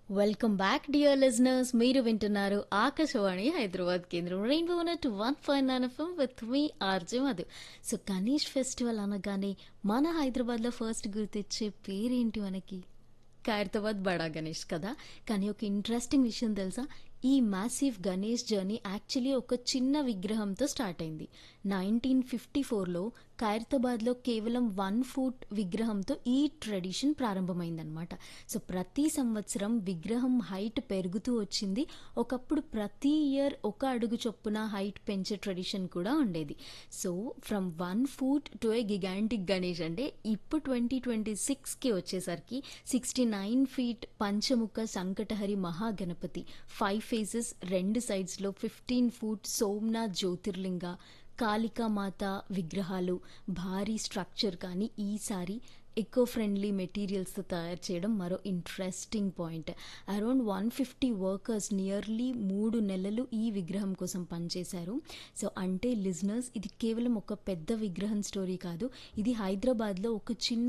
welcome back dear listeners మీరు వింటున్నారు ఆకాశవాణి హైదరాబాద్ కేంద్రం Rainbow net one five nine FM with మీ RJ Madhu so Ganesh festival అనగానే మన హైదరాబాద్లో ఫస్ట్ గుర్తొచ్చే పేరేంటి మనకి ఖైరతాబాద్ బడా గణేష్ కదా కానీ ఒక ఇంట్రెస్టింగ్ విషయం తెలుసా ఈ మ్యాసివ్ గణేష్ జర్నీ యాక్చువల్లీ ఒక చిన్న విగ్రహంతో స్టార్ట్ అయింది నైన్టీన్ ఫిఫ్టీ ఫోర్లో ఖైరతాబాద్లో కేవలం వన్ ఫుట్ విగ్రహంతో ఈ ట్రెడిషన్ ప్రారంభమైందనమాట సో ప్రతి సంవత్సరం విగ్రహం హైట్ పెరుగుతూ వచ్చింది ఒకప్పుడు ప్రతి ఇయర్ ఒక అడుగు చొప్పున హైట్ పెంచే ట్రెడిషన్ కూడా ఉండేది so from one foot to a gigantic Ganesh అంటే ఇప్పుడు ట్వంటీ ట్వంటీ సిక్స్కి వచ్చేసరికి sixty nine feet Panchamukha Sankatahari Mahaganapati five faces రెండు సైడ్స్లో ఫిఫ్టీన్ ఫుట్ సోమనాథ్ జ్యోతిర్లింగ కాళికామాత విగ్రహాలు భారీ స్ట్రక్చర్ కానీ ఈసారి ఎకో ఫ్రెండ్లీ మెటీరియల్స్తో తయారు చేయడం మరో interesting point around one fifty workers nearly మూడు నెలలు ఈ విగ్రహం కోసం పనిచేశారు సో అంటే లిజనర్స్ ఇది కేవలం ఒక పెద్ద విగ్రహం స్టోరీ కాదు ఇది హైదరాబాద్లో ఒక చిన్న